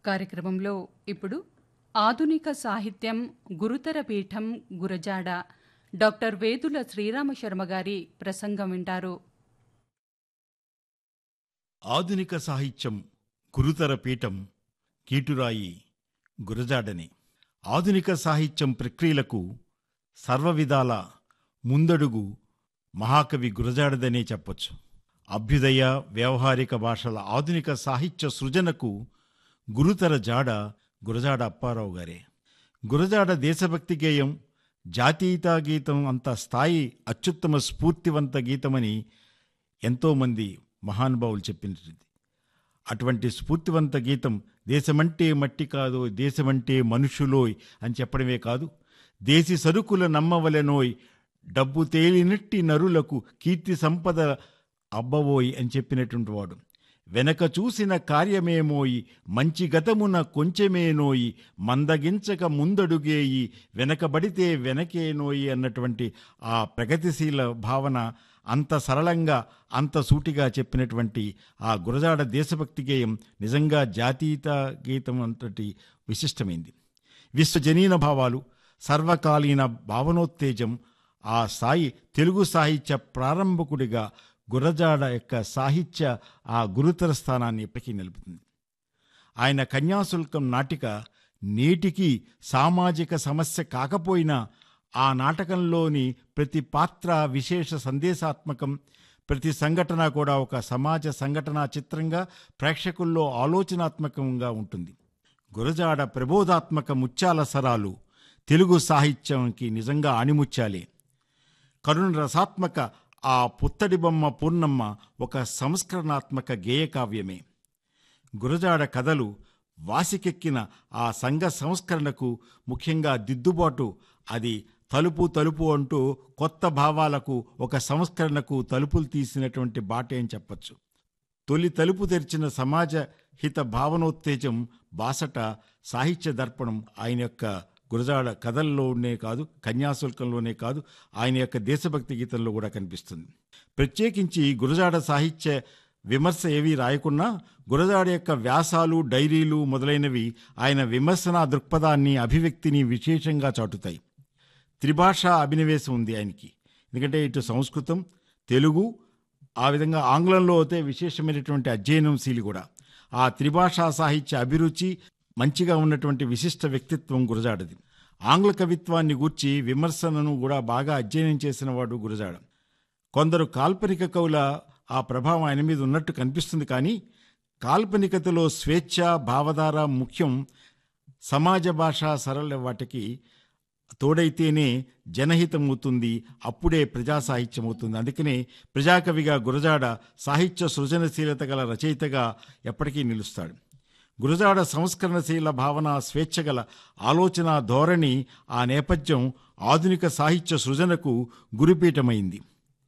కార్యక్రమంలో ఇప్పుడు ఆధునిక సాహిత్యం గురుతర పీఠం గురజాడ డాక్టర్ వేదుల శ్రీరామ శర్మ గారి ప్రసంగం వింటారు ఆధునిక సాహిత్యం గురుతర పీఠం కీటురాయి గురజాడని ఆధునిక సాహిత్యం ప్రక్రియలకు సర్వవిధాల ముందడుగు మహాకవి గురజాడదనే చెప్పొచ్చు అభ్యుదయ వ్యవహారిక భాషల ఆధునిక సాహిత్య సృజనకు గురుతర జాడ గురజాడ అప్పారావు గారే గురజాడ దేశభక్తి గేయం జాతీయతా గీతం అంత స్థాయి అత్యుత్తమ స్ఫూర్తివంత గీతమని ఎంతోమంది మహానుభావులు చెప్పినది అటువంటి స్ఫూర్తివంత గీతం దేశమంటే మట్టి కాదో దేశమంటే మనుషులోయ్ అని చెప్పడమే కాదు దేశి సరుకుల నమ్మవలెనోయ్ డబ్బు తేలినట్టి నరులకు కీర్తి సంపద అబ్బవోయ్ అని చెప్పినటువంటి వాడు వెనక చూసిన కార్యమేమోయి మంచి గతమున కొంచెమేనోయి మందగించక ముందడుగేయి వెనకబడితే వెనకేనోయి అన్నటువంటి ఆ ప్రగతిశీల భావన అంత సరళంగా అంత సూటిగా చెప్పినటువంటి ఆ గురజాడ దేశభక్తి గేయం నిజంగా జాతీయత గీతం అంతటి విశిష్టమైంది విశ్వజనీన భావాలు సర్వకాలీన భావనోత్తేజం ఆ స్థాయి తెలుగు సాహిత్య ప్రారంభకుడిగా గురజాడ యొక్క సాహిత్య ఆ గురుతర స్థానాన్ని ఎప్పటికీ నిలుపుతుంది ఆయన కన్యాశుల్కం నాటిక నేటికి సామాజిక సమస్య కాకపోయినా ఆ నాటకంలోని ప్రతి పాత్ర విశేష సందేశాత్మకం ప్రతి సంఘటన కూడా ఒక సమాజ సంఘటనా చిత్రంగా ప్రేక్షకుల్లో ఆలోచనాత్మకంగా ఉంటుంది గురజాడ ప్రబోధాత్మక ముత్యాల సరాలు తెలుగు సాహిత్యంకి నిజంగా ఆణిముత్యాలే కరుణ రసాత్మక ఆ పుత్తడి బొమ్మ పూర్ణమ్మ ఒక సంస్కరణాత్మక గేయకావ్యమే గురజాడ కథలు వాసికెక్కిన ఆ సంఘ సంస్కరణకు ముఖ్యంగా దిద్దుబాటు అది తలుపు తలుపు అంటూ కొత్త భావాలకు ఒక సంస్కరణకు తలుపులు తీసినటువంటి బాటే అని చెప్పచ్చు తొలి తలుపు తెరిచిన సమాజ హిత భావనోత్తేజం బాసట సాహిత్య దర్పణం ఆయన యొక్క గురజాడ కథల్లోనే కాదు కన్యాశుల్కంలోనే కాదు ఆయన యొక్క దేశభక్తి గీతంలో కూడా కనిపిస్తుంది ప్రత్యేకించి గురజాడ సాహిత్య విమర్శ ఏవి రాయకున్నా గురజాడ యొక్క వ్యాసాలు డైరీలు మొదలైనవి ఆయన విమర్శనా దృక్పథాన్ని అభివ్యక్తిని విశేషంగా చాటుతాయి త్రిభాషా అభినవేశం ఉంది ఆయనకి ఎందుకంటే ఇటు సంస్కృతం తెలుగు ఆ విధంగా ఆంగ్లంలో అయితే విశేషమైనటువంటి అధ్యయనం శీలి కూడా ఆ త్రిభాషా సాహిత్య అభిరుచి మంచిగా ఉన్నటువంటి విశిష్ట వ్యక్తిత్వం గురజాడది ఆంగ్ల కవిత్వాన్ని గూర్చి విమర్శనను కూడా బాగా అధ్యయనం చేసిన వాడు గురజాడ కొందరు కాల్పనిక కవుల ఆ ప్రభావం ఆయన మీద ఉన్నట్టు కనిపిస్తుంది కానీ కాల్పనికతలో స్వేచ్ఛ భావధార ముఖ్యం సమాజ భాష సరళ వాటికి తోడైతేనే జనహితం అవుతుంది అప్పుడే ప్రజా సాహిత్యం అవుతుంది అందుకనే ప్రజాకవిగా గురజాడ సాహిత్య సృజనశీలత గల రచయితగా ఎప్పటికీ నిలుస్తాడు గురజాడ సంస్కరణశీల భావన స్వేచ్ఛ గల ఆలోచన ధోరణి ఆ నేపథ్యం ఆధునిక సాహిత్య సృజనకు గురుపీఠమైంది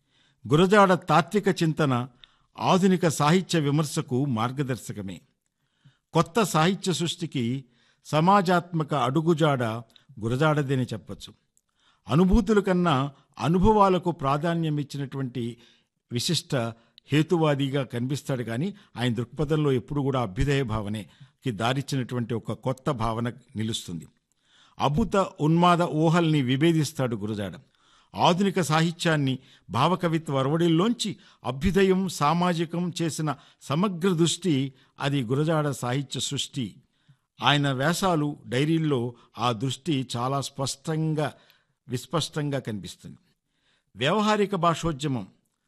గురజాడ తాత్విక చింతన ఆధునిక సాహిత్య విమర్శకు మార్గదర్శకమే కొత్త సాహిత్య సృష్టికి సమాజాత్మక అడుగుజాడ గురజాడదని చెప్పచ్చు అనుభూతుల కన్నా అనుభవాలకు ప్రాధాన్యం ఇచ్చినటువంటి విశిష్ట హేతువాదిగా కనిపిస్తాడు కానీ ఆయన దృక్పథంలో ఎప్పుడు కూడా అభ్యుదయ భావనకి దారిచ్చినటువంటి ఒక కొత్త భావన నిలుస్తుంది అభుత ఉన్మాద ఊహల్ని విభేదిస్తాడు గురజాడ ఆధునిక సాహిత్యాన్ని భావకవిత్వ అరవడిల్లోంచి అభ్యుదయం సామాజికం చేసిన సమగ్ర దృష్టి అది గురజాడ సాహిత్య సృష్టి ఆయన వ్యాసాలు డైరీల్లో ఆ దృష్టి చాలా స్పష్టంగా విస్పష్టంగా కనిపిస్తుంది వ్యవహారిక భాషోద్యమం